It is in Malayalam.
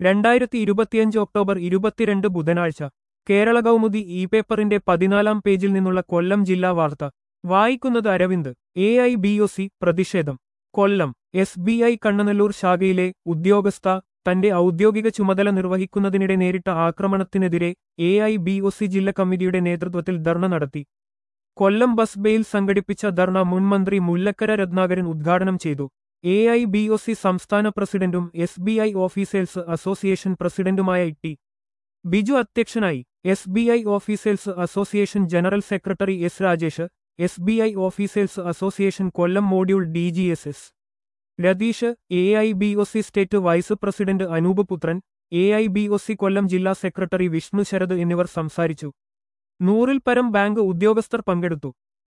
രണ്ടായിരത്തി ഇരുപത്തിയഞ്ച് ഒക്ടോബർ ഇരുപത്തിരണ്ട് ബുധനാഴ്ച കേരള കൗമുദി ഇ പേപ്പറിന്റെ പതിനാലാം പേജിൽ നിന്നുള്ള കൊല്ലം ജില്ലാ വാർത്ത വായിക്കുന്നത് Aravind A I B O C പ്രതിഷേധം Kollam S B I Kannanallur ശാഖയിലെ ഉദ്യോഗസ്ഥ തന്റെ ഔദ്യോഗിക ചുമതല നിർവഹിക്കുന്നതിനിടെ നേരിട്ട ആക്രമണത്തിനെതിരെ A I B O C ജില്ലാ കമ്മിറ്റിയുടെ നേതൃത്വത്തിൽ ധർണ നടത്തി കൊല്ലം ബസ് ബെയിൽ സംഘടിപ്പിച്ച ധർണ മുൻമന്ത്രി മുല്ലക്കര രത്നാകരൻ ഉദ്ഘാടനം ചെയ്തു A I B O C സംസ്ഥാന പ്രസിഡന്റും S B I officers association പ്രസിഡന്റുമായ ടി ബിജു അധ്യക്ഷനായി S B I officers association general secretary S Rajesh S B I officers association Kollam module D G S S Ratheesh A I B O C state vice president Anoop Puthran A I B O C Kollam ജില്ലാ സെക്രട്ടറി വിഷ്ണു ശരത് എന്നിവർ സംസാരിച്ചു നൂറിൽ പരം ബാങ്ക് ഉദ്യോഗസ്ഥർ പങ്കെടുത്തു